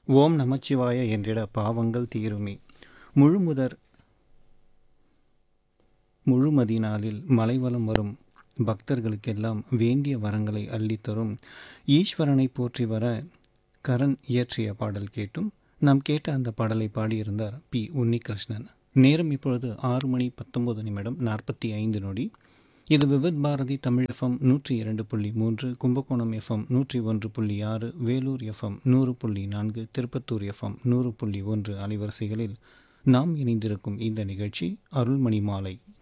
ஓம் நமச்சிவாய என்றிட பாவங்கள் தீருமே முழுமுதற் முழுமதி நாளில் மலைவலம் வரும் பக்தர்களுக்கெல்லாம் வேண்டிய வரங்களை அள்ளித்தரும் ஈஸ்வரனை போற்றி வர கரண் இயற்றிய பாடல் கேட்டும் நாம் கேட்ட அந்த பாடலை பாடியிருந்தார் பி உன்னிகிருஷ்ணன் நேரம் இப்பொழுது ஆறு மணி பத்தொன்பது நிமிடம் நாற்பத்தி ஐந்து நொடி இது விவித் பாரதி தமிழ் எஃப்எம் நூற்றி இரண்டு புள்ளி மூன்று கும்பகோணம் எஃப்எம் நூற்றி ஒன்று புள்ளி ஆறு வேலூர் எஃப்எம் நூறு புள்ளி நான்கு திருப்பத்தூர் எஃப்எம் நூறு புள்ளி ஒன்று அலைவரிசைகளில் நாம் இணைந்திருக்கும் இந்த நிகழ்ச்சி அருள்மணி மாலை